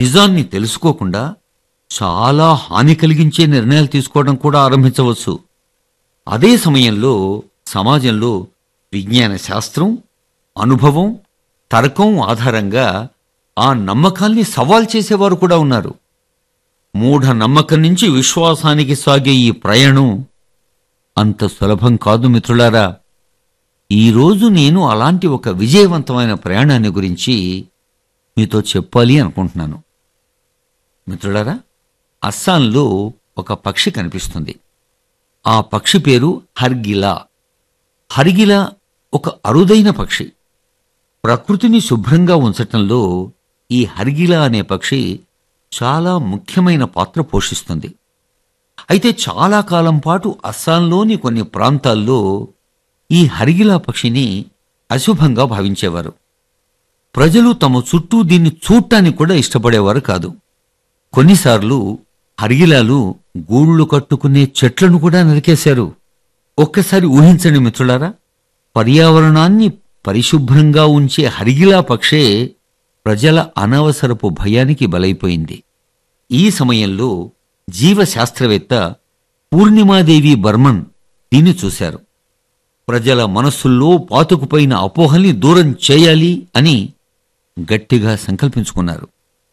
నిజాన్ని తెలుసుకోకుండా చాలా హాని కలిగించే నిర్ణయాలు తీసుకోవడం కూడా ఆరంభించవచ్చు అదే సమయంలో సమాజంలో విజ్ఞాన శాస్త్రం అనుభవం తర్కం ఆధారంగా ఆ నమ్మకాల్ని సవాల్ చేసేవారు కూడా ఉన్నారు మూఢ నమ్మకం నుంచి విశ్వాసానికి సాగే ఈ ప్రయాణం అంత సులభం కాదు మిత్రులారా ఈరోజు నేను అలాంటి ఒక విజయవంతమైన ప్రయాణాన్ని గురించి మీతో చెప్పాలి అనుకుంటున్నాను మిత్రులారా అస్సాంలో ఒక పక్షి కనిపిస్తుంది ఆ పక్షి పేరు హర్గిలా హరిగిలా ఒక అరుదైన పక్షి ప్రకృతిని శుభ్రంగా ఉంచటంలో ఈ హరిగిలా అనే పక్షి చాలా ముఖ్యమైన పాత్ర పోషిస్తుంది అయితే చాలా కాలం పాటు అస్సాంలోని కొన్ని ప్రాంతాల్లో ఈ హరిగిలా పక్షిని అశుభంగా భావించేవారు ప్రజలు తమ చుట్టూ దీన్ని చూడటానికి కూడా ఇష్టపడేవారు కాదు కొన్నిసార్లు హరిగిలాలు గూళ్ళు కట్టుకునే చెట్లను కూడా నరికేశారు ఒక్కసారి ఊహించండి మిత్రులారా పర్యావరణాన్ని పరిశుభ్రంగా ఉంచే హరిగిలా పక్షే ప్రజల అనవసరపు భయానికి బలైపోయింది ఈ సమయంలో జీవశాస్త్రవేత్త పూర్ణిమాదేవి బర్మన్ దీన్ని చూశారు ప్రజల మనస్సుల్లో పాతుకుపోయిన అపోహల్ని దూరం చేయాలి అని గట్టిగా సంకల్పించుకున్నారు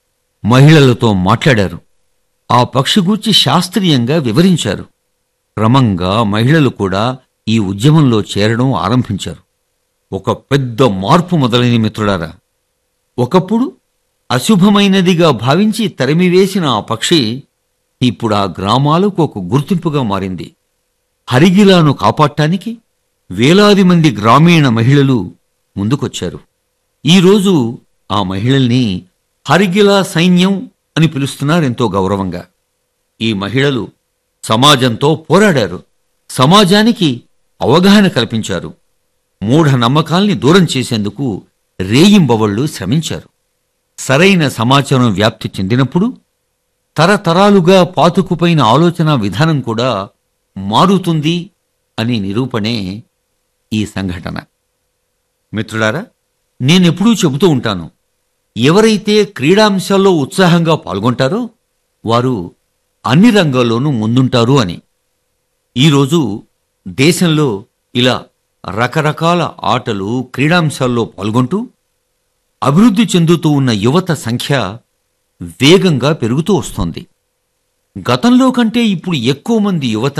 మహిళలతో మాట్లాడారు ఆ పక్షి గూర్చి శాస్త్రీయంగా వివరించారు క్రమంగా మహిళలు కూడా ఈ ఉద్యమంలో చేరడం ఆరంభించారు ఒక పెద్ద మార్పు మొదలైన మిత్రులారా ఒకప్పుడు అశుభమైనదిగా భావించి తరిమివేసిన ఆ పక్షి ఇప్పుడు ఆ గ్రామాలకు ఒక గుర్తింపుగా మారింది హరిగిలాను కాపాడటానికి వేలాది మంది గ్రామీణ మహిళలు ముందుకొచ్చారు ఈరోజు ఆ మహిళల్ని హరిగిలా సైన్యం అని పిలుస్తున్నారు ఎంతో గౌరవంగా ఈ మహిళలు సమాజంతో పోరాడారు సమాజానికి అవగాహన కల్పించారు మూఢ నమ్మకాల్ని దూరం చేసేందుకు రేయింబవళ్లు శ్రమించారు సరైన సమాచారం వ్యాప్తి చెందినప్పుడు తరతరాలుగా పాతుకుపోయిన ఆలోచన విధానం కూడా మారుతుంది అని నిరూపణే ఈ సంఘటన మిత్రులారా నేనెప్పుడూ చెబుతూ ఉంటాను ఎవరైతే క్రీడాంశాల్లో ఉత్సాహంగా పాల్గొంటారో వారు అన్ని రంగాల్లోనూ ముందుంటారు అని ఈరోజు దేశంలో ఇలా రకరకాల ఆటలు క్రీడాంశాల్లో పాల్గొంటూ అభివృద్ధి చెందుతూ ఉన్న యువత సంఖ్య వేగంగా పెరుగుతూ వస్తోంది గతంలో కంటే ఇప్పుడు ఎక్కువ మంది యువత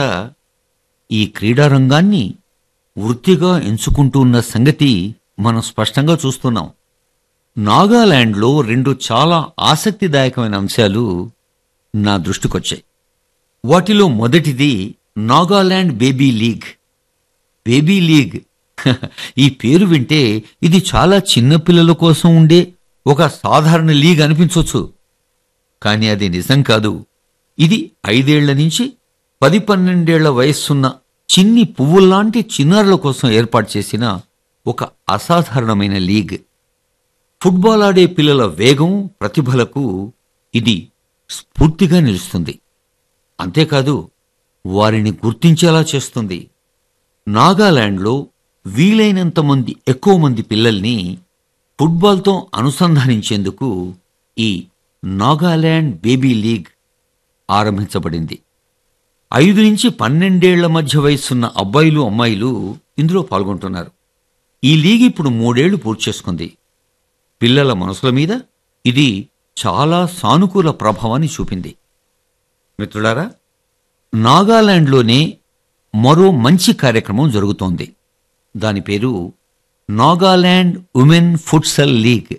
ఈ క్రీడారంగాన్ని వృత్తిగా ఎంచుకుంటూ ఉన్న సంగతి మనం స్పష్టంగా చూస్తున్నాం నాగాలాండ్లో రెండు చాలా ఆసక్తిదాయకమైన అంశాలు నా దృష్టికొచ్చాయి వాటిలో మొదటిది Nagaland baby league baby league హ, ఈ పేరు వింటే ఇది చాలా చిన్న పిల్లల కోసం ఉండే ఒక సాధారణ లీగ్ అనిపించవచ్చు కానీ అది నిజం కాదు ఇది ఐదేళ్ల నుంచి పది పన్నెండేళ్ల వయస్సున్న చిన్ని పువ్వుల్లాంటి చిన్నారుల కోసం ఏర్పాటు చేసిన ఒక అసాధారణమైన లీగ్ ఫుట్బాల్ ఆడే పిల్లల వేగం ప్రతిభలకు ఇది స్ఫూర్తిగా నిలుస్తుంది అంతేకాదు వారిని గుర్తించేలా చేస్తుంది నాగాలాండ్లో వీలైనంత మంది ఎక్కువ మంది పిల్లల్ని ఫుట్బాల్తో అనుసంధానించేందుకు ఈ నాగాలాండ్ బేబీ లీగ్ ఆరంభించబడింది ఐదు నుంచి పన్నెండేళ్ల మధ్య వయసున్న అబ్బాయిలు అమ్మాయిలు ఇందులో పాల్గొంటున్నారు ఈ లీగ్ ఇప్పుడు మూడేళ్లు పూర్తి చేసుకుంది పిల్లల మనసుల మీద ఇది చాలా సానుకూల ప్రభావాన్ని చూపింది మిత్రులారా నాగాలాండ్లోనే మరో మంచి కార్యక్రమం జరుగుతోంది దాని పేరు నాగాలాండ్ ఉమెన్ ఫుట్సల్ లీగ్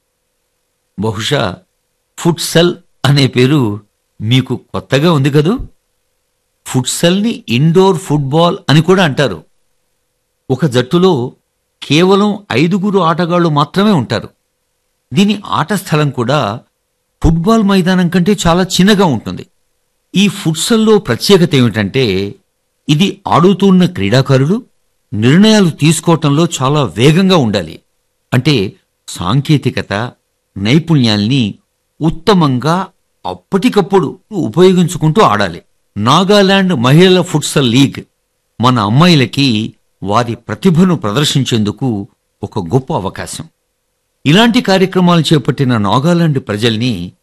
బహుశా ఫుట్సల్ అనే పేరు మీకు కొత్తగా ఉంది కదూ ఫుట్సల్ని ఇండోర్ ఫుట్బాల్ అని కూడా అంటారు ఒక జట్టులో కేవలం ఐదుగురు ఆటగాళ్లు మాత్రమే ఉంటారు దీని ఆట స్థలం కూడా ఫుట్బాల్ మైదానం కంటే చాలా చిన్నగా ఉంటుంది ఈ ఫుట్సల్లో ప్రత్యేకత ఏమిటంటే ఇది ఆడుతున్న క్రీడాకారులు నిర్ణయాలు తీసుకోవటంలో చాలా వేగంగా ఉండాలి అంటే సాంకేతికత నైపుణ్యాల్ని ఉత్తమంగా అప్పటికప్పుడు ఉపయోగించుకుంటూ ఆడాలి నాగాలాండ్ మహిళల ఫుట్సల్ లీగ్ మన అమ్మాయిలకి వారి ప్రతిభను ప్రదర్శించేందుకు ఒక గొప్ప అవకాశం ఇలాంటి కార్యక్రమాలు చేపట్టిన నాగాలాండ్ ప్రజల్ని